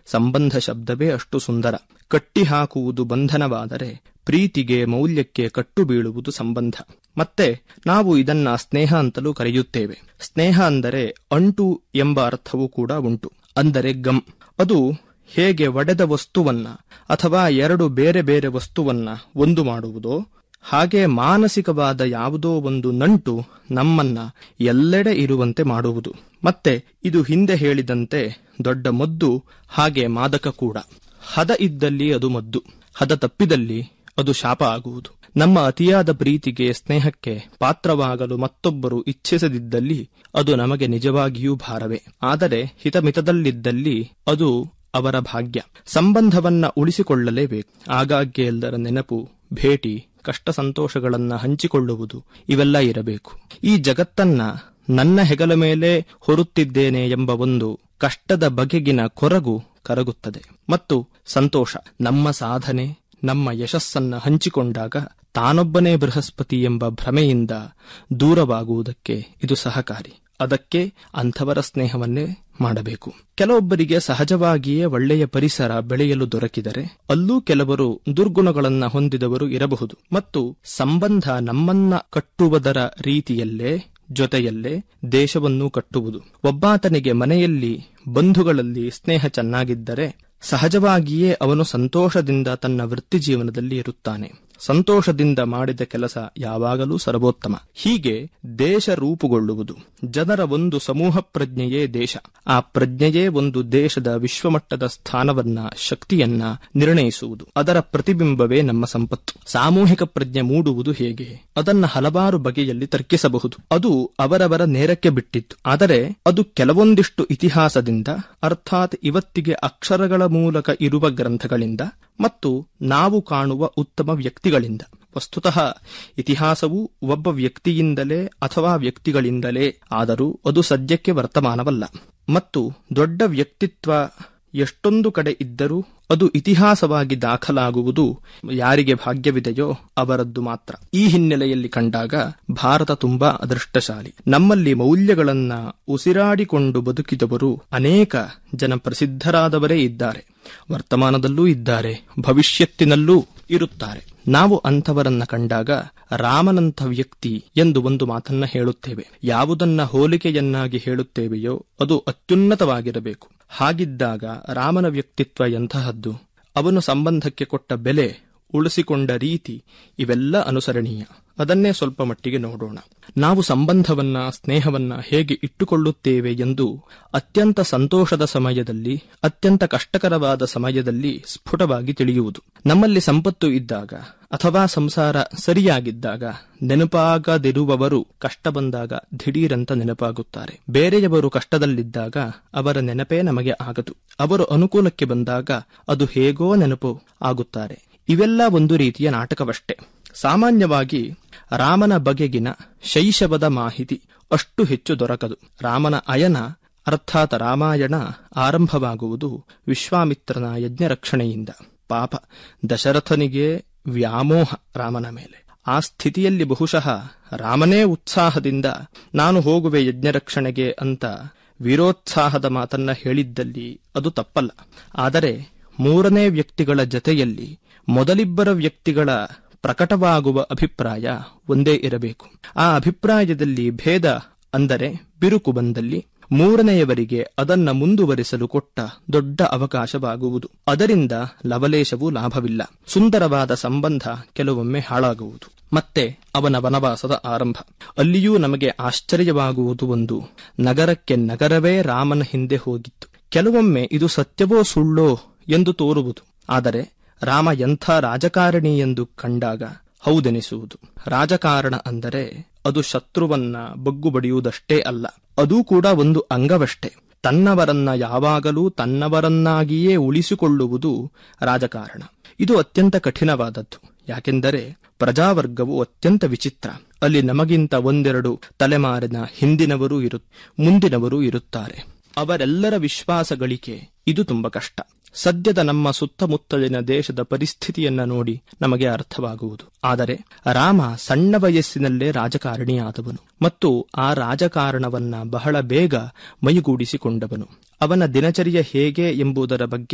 ಸಂಬಂಧ ಶಬ್ದವೇ ಅಷ್ಟು ಸುಂದರ ಕಟ್ಟಿ ಹಾಕುವುದು ಬಂಧನವಾದರೆ ಪ್ರೀತಿಗೆ ಮೌಲ್ಯಕ್ಕೆ ಕಟ್ಟು ಬೀಳುವುದು ಸಂಬಂಧ ಮತ್ತೆ ನಾವು ಇದನ್ನ ಸ್ನೇಹ ಅಂತಲೂ ಕರೆಯುತ್ತೇವೆ ಸ್ನೇಹ ಅಂದರೆ ಅಂಟು ಎಂಬ ಅರ್ಥವೂ ಕೂಡ ಉಂಟು ಅಂದರೆ ಗಮ್ ಅದು ಹೇಗೆ ಒಡೆದ ವಸ್ತುವನ್ನ ಅಥವಾ ಎರಡು ಬೇರೆ ಬೇರೆ ವಸ್ತುವನ್ನ ಒಂದು ಮಾಡುವುದೋ ಹಾಗೆ ಮಾನಸಿಕವಾದ ಯಾವುದೋ ಒಂದು ನಂಟು ನಮ್ಮನ್ನ ಎಲ್ಲೆಡೆ ಇರುವಂತೆ ಮಾಡುವುದು ಮತ್ತೆ ಇದು ಹಿಂದೆ ಹೇಳಿದಂತೆ ದೊಡ್ಡ ಮದ್ದು ಹಾಗೆ ಮಾದಕ ಕೂಡ ಹದ ಇದ್ದಲ್ಲಿ ಅದು ಮದ್ದು ಹದ ತಪ್ಪಿದಲ್ಲಿ ಅದು ಶಾಪ ಆಗುವುದು ನಮ್ಮ ಅತಿಯಾದ ಪ್ರೀತಿಗೆ ಸ್ನೇಹಕ್ಕೆ ಪಾತ್ರವಾಗಲು ಮತ್ತೊಬ್ಬರು ಇಚ್ಛಿಸದಿದ್ದಲ್ಲಿ ಅದು ನಮಗೆ ನಿಜವಾಗಿಯೂ ಭಾರವೇ ಆದರೆ ಹಿತಮಿತದಲ್ಲಿದ್ದಲ್ಲಿ ಅದು ಅವರ ಭಾಗ್ಯ ಸಂಬಂಧವನ್ನ ಉಳಿಸಿಕೊಳ್ಳಲೇಬೇಕು ಆಗಾಗ್ಗೆ ಎಲ್ಲರ ನೆನಪು ಭೇಟಿ ಕಷ್ಟ ಸಂತೋಷಗಳನ್ನ ಹಂಚಿಕೊಳ್ಳುವುದು ಇವೆಲ್ಲ ಇರಬೇಕು ಈ ಜಗತ್ತನ್ನ ನನ್ನ ಹೆಗಲ ಮೇಲೆ ಹೊರುತ್ತಿದ್ದೇನೆ ಎಂಬ ಒಂದು ಕಷ್ಟದ ಬಗೆಗಿನ ಕೊರಗು ಕರಗುತ್ತದೆ ಮತ್ತು ಸಂತೋಷ ನಮ್ಮ ಸಾಧನೆ ನಮ್ಮ ಯಶಸ್ಸನ್ನ ಹಂಚಿಕೊಂಡಾಗ ತಾನೊಬ್ಬನೇ ಬೃಹಸ್ಪತಿ ಎಂಬ ಭ್ರಮೆಯಿಂದ ದೂರವಾಗುವುದಕ್ಕೆ ಇದು ಸಹಕಾರಿ ಅದಕ್ಕೆ ಅಂಥವರ ಸ್ನೇಹವನ್ನೇ ಮಾಡಬೇಕು ಕೆಲವೊಬ್ಬರಿಗೆ ಸಹಜವಾಗಿಯೇ ಒಳ್ಳೆಯ ಪರಿಸರ ಬೆಳೆಯಲು ದೊರಕಿದರೆ ಅಲ್ಲೂ ಕೆಲವರು ದುರ್ಗುಣಗಳನ್ನ ಹೊಂದಿದವರು ಇರಬಹುದು ಮತ್ತು ಸಂಬಂಧ ನಮ್ಮನ್ನ ಕಟ್ಟುವುದರ ರೀತಿಯಲ್ಲೇ ಜೊತೆಯಲ್ಲೇ ದೇಶವನ್ನು ಕಟ್ಟುವುದು ಒಬ್ಬಾತನಿಗೆ ಮನೆಯಲ್ಲಿ ಬಂಧುಗಳಲ್ಲಿ ಸ್ನೇಹ ಚೆನ್ನಾಗಿದ್ದರೆ ಸಹಜವಾಗಿಯೇ ಅವನು ಸಂತೋಷದಿಂದ ತನ್ನ ವೃತ್ತಿ ಜೀವನದಲ್ಲಿ ಇರುತ್ತಾನೆ ಸಂತೋಷದಿಂದ ಮಾಡಿದ ಕೆಲಸ ಯಾವಾಗಲೂ ಸರ್ವೋತ್ತಮ ಹೀಗೆ ದೇಶ ರೂಪುಗೊಳ್ಳುವುದು ಜನರ ಒಂದು ಸಮೂಹ ಪ್ರಜ್ಞೆಯೇ ದೇಶ ಆ ಪ್ರಜ್ಞೆಯೇ ಒಂದು ದೇಶದ ವಿಶ್ವಮಟ್ಟದ ಸ್ಥಾನವನ್ನ ಶಕ್ತಿಯನ್ನ ನಿರ್ಣಯಿಸುವುದು ಅದರ ಪ್ರತಿಬಿಂಬವೇ ನಮ್ಮ ಸಂಪತ್ತು ಸಾಮೂಹಿಕ ಪ್ರಜ್ಞೆ ಮೂಡುವುದು ಹೇಗೆ ಅದನ್ನ ಹಲವಾರು ಬಗೆಯಲ್ಲಿ ತರ್ಕಿಸಬಹುದು ಅದು ಅವರವರ ನೇರಕ್ಕೆ ಬಿಟ್ಟಿತ್ತು ಆದರೆ ಅದು ಕೆಲವೊಂದಿಷ್ಟು ಇತಿಹಾಸದಿಂದ ಅರ್ಥಾತ್ ಇವತ್ತಿಗೆ ಅಕ್ಷರಗಳ ಮೂಲಕ ಇರುವ ಗ್ರಂಥಗಳಿಂದ ಮತ್ತು ನಾವು ಕಾಣುವ ಉತ್ತಮ ವ್ಯಕ್ತಿಗಳಿಂದ ವಸ್ತುತಃ ಇತಿಹಾಸವು ಒಬ್ಬ ವ್ಯಕ್ತಿಯಿಂದಲೇ ಅಥವಾ ವ್ಯಕ್ತಿಗಳಿಂದಲೇ ಆದರೂ ಅದು ಸದ್ಯಕ್ಕೆ ವರ್ತಮಾನವಲ್ಲ ಮತ್ತು ದೊಡ್ಡ ವ್ಯಕ್ತಿತ್ವ ಎಷ್ಟೊಂದು ಕಡೆ ಇದ್ದರೂ ಅದು ಇತಿಹಾಸವಾಗಿ ದಾಖಲಾಗುವುದು ಯಾರಿಗೆ ಭಾಗ್ಯವಿದೆಯೋ ಅವರದ್ದು ಮಾತ್ರ ಈ ಹಿನ್ನೆಲೆಯಲ್ಲಿ ಕಂಡಾಗ ಭಾರತ ತುಂಬಾ ಅದೃಷ್ಟಶಾಲಿ ನಮ್ಮಲ್ಲಿ ಮೌಲ್ಯಗಳನ್ನ ಉಸಿರಾಡಿಕೊಂಡು ಬದುಕಿದವರು ಅನೇಕ ಜನ ಪ್ರಸಿದ್ಧರಾದವರೇ ಇದ್ದಾರೆ ವರ್ತಮಾನದಲ್ಲೂ ಇದ್ದಾರೆ ಭವಿಷ್ಯತ್ತಿನಲ್ಲೂ ಇರುತ್ತಾರೆ ನಾವು ಅಂಥವರನ್ನ ಕಂಡಾಗ ರಾಮನಂಥ ವ್ಯಕ್ತಿ ಎಂದು ಒಂದು ಮಾತನ್ನ ಹೇಳುತ್ತೇವೆ ಯಾವುದನ್ನ ಹೋಲಿಕೆಯನ್ನಾಗಿ ಹೇಳುತ್ತೇವೆಯೋ ಅದು ಅತ್ಯುನ್ನತವಾಗಿರಬೇಕು ಹಾಗಿದ್ದಾಗ ರಾಮನ ವ್ಯಕ್ತಿತ್ವ ಎಂತಹದ್ದು ಅವನು ಸಂಬಂಧಕ್ಕೆ ಕೊಟ್ಟ ಬೆಲೆ ಉಳಿಸಿಕೊಂಡ ರೀತಿ ಇವೆಲ್ಲ ಅನುಸರಣೀಯ ಅದನ್ನೇ ಸ್ವಲ್ಪ ಮಟ್ಟಿಗೆ ನೋಡೋಣ ನಾವು ಸಂಬಂಧವನ್ನ ಸ್ನೇಹವನ್ನ ಹೇಗೆ ಇಟ್ಟುಕೊಳ್ಳುತ್ತೇವೆ ಎಂದು ಅತ್ಯಂತ ಸಂತೋಷದ ಸಮಯದಲ್ಲಿ ಅತ್ಯಂತ ಕಷ್ಟಕರವಾದ ಸಮಯದಲ್ಲಿ ಸ್ಫುಟವಾಗಿ ತಿಳಿಯುವುದು ನಮ್ಮಲ್ಲಿ ಸಂಪತ್ತು ಇದ್ದಾಗ ಅಥವಾ ಸಂಸಾರ ಸರಿಯಾಗಿದ್ದಾಗ ನೆನಪಾಗದಿರುವವರು ಕಷ್ಟ ಬಂದಾಗ ದಿಢೀರಂತ ನೆನಪಾಗುತ್ತಾರೆ ಬೇರೆಯವರು ಕಷ್ಟದಲ್ಲಿದ್ದಾಗ ಅವರ ನೆನಪೇ ನಮಗೆ ಆಗದು ಅವರು ಅನುಕೂಲಕ್ಕೆ ಬಂದಾಗ ಅದು ಹೇಗೋ ನೆನಪು ಆಗುತ್ತಾರೆ ಇವೆಲ್ಲ ಒಂದು ರೀತಿಯ ನಾಟಕವಷ್ಟೇ ಸಾಮಾನ್ಯವಾಗಿ ರಾಮನ ಬಗೆಗಿನ ಶೈಶವದ ಮಾಹಿತಿ ಅಷ್ಟು ಹೆಚ್ಚು ದೊರಕದು ರಾಮನ ಅಯನ ಅರ್ಥಾತ್ ರಾಮಾಯಣ ಆರಂಭವಾಗುವುದು ವಿಶ್ವಾಮಿತ್ರನ ಯಜ್ಞ ರಕ್ಷಣೆಯಿಂದ ಪಾಪ ದಶರಥನಿಗೆ ವ್ಯಾಮೋಹ ರಾಮನ ಮೇಲೆ ಆ ಸ್ಥಿತಿಯಲ್ಲಿ ಬಹುಶಃ ರಾಮನೇ ಉತ್ಸಾಹದಿಂದ ನಾನು ಹೋಗುವೆ ಯಜ್ಞ ರಕ್ಷಣೆಗೆ ಅಂತ ವೀರೋತ್ಸಾಹದ ಮಾತನ್ನ ಹೇಳಿದ್ದಲ್ಲಿ ಅದು ತಪ್ಪಲ್ಲ ಆದರೆ ಮೂರನೇ ವ್ಯಕ್ತಿಗಳ ಜತೆಯಲ್ಲಿ ಮೊದಲಿಬ್ಬರ ವ್ಯಕ್ತಿಗಳ ಪ್ರಕಟವಾಗುವ ಅಭಿಪ್ರಾಯ ಒಂದೇ ಇರಬೇಕು ಆ ಅಭಿಪ್ರಾಯದಲ್ಲಿ ಭೇದ ಅಂದರೆ ಬಿರುಕು ಬಂದಲ್ಲಿ ಮೂರನೆಯವರಿಗೆ ಅದನ್ನ ಮುಂದುವರಿಸಲು ಕೊಟ್ಟ ದೊಡ್ಡ ಅವಕಾಶವಾಗುವುದು ಅದರಿಂದ ಲವಲೇಶವೂ ಲಾಭವಿಲ್ಲ ಸುಂದರವಾದ ಸಂಬಂಧ ಕೆಲವೊಮ್ಮೆ ಹಾಳಾಗುವುದು ಮತ್ತೆ ಅವನ ವನವಾಸದ ಆರಂಭ ಅಲ್ಲಿಯೂ ನಮಗೆ ಆಶ್ಚರ್ಯವಾಗುವುದು ಒಂದು ನಗರಕ್ಕೆ ನಗರವೇ ರಾಮನ ಹಿಂದೆ ಹೋಗಿತ್ತು ಕೆಲವೊಮ್ಮೆ ಇದು ಸತ್ಯವೋ ಸುಳ್ಳೋ ಎಂದು ತೋರುವುದು ಆದರೆ ರಾಮ ಎಂಥ ರಾಜಕಾರಣಿ ಎಂದು ಕಂಡಾಗ ಹೌದೆನಿಸುವುದು ರಾಜಕಾರಣ ಅಂದರೆ ಅದು ಶತ್ರುವನ್ನ ಬಗ್ಗು ಬಡಿಯುವುದಷ್ಟೇ ಅಲ್ಲ ಅದೂ ಕೂಡ ಒಂದು ಅಂಗವಷ್ಟೇ ತನ್ನವರನ್ನ ಯಾವಾಗಲೂ ತನ್ನವರನ್ನಾಗಿಯೇ ಉಳಿಸಿಕೊಳ್ಳುವುದು ರಾಜಕಾರಣ ಇದು ಅತ್ಯಂತ ಕಠಿಣವಾದದ್ದು ಯಾಕೆಂದರೆ ಪ್ರಜಾವರ್ಗವು ಅತ್ಯಂತ ವಿಚಿತ್ರ ಅಲ್ಲಿ ನಮಗಿಂತ ಒಂದೆರಡು ತಲೆಮಾರಿನ ಹಿಂದಿನವರೂ ಇರು ಮುಂದಿನವರೂ ಇರುತ್ತಾರೆ ಅವರೆಲ್ಲರ ವಿಶ್ವಾಸ ಗಳಿಕೆ ಇದು ತುಂಬ ಕಷ್ಟ ಸದ್ಯದ ನಮ್ಮ ಸುತ್ತಮುತ್ತಲಿನ ದೇಶದ ಪರಿಸ್ಥಿತಿಯನ್ನ ನೋಡಿ ನಮಗೆ ಅರ್ಥವಾಗುವುದು ಆದರೆ ರಾಮ ಸಣ್ಣ ವಯಸ್ಸಿನಲ್ಲೇ ರಾಜಕಾರಣಿಯಾದವನು ಮತ್ತು ಆ ರಾಜಕಾರಣವನ್ನ ಬಹಳ ಬೇಗ ಮೈಗೂಡಿಸಿಕೊಂಡವನು ಅವನ ದಿನಚರಿಯ ಹೇಗೆ ಎಂಬುದರ ಬಗ್ಗೆ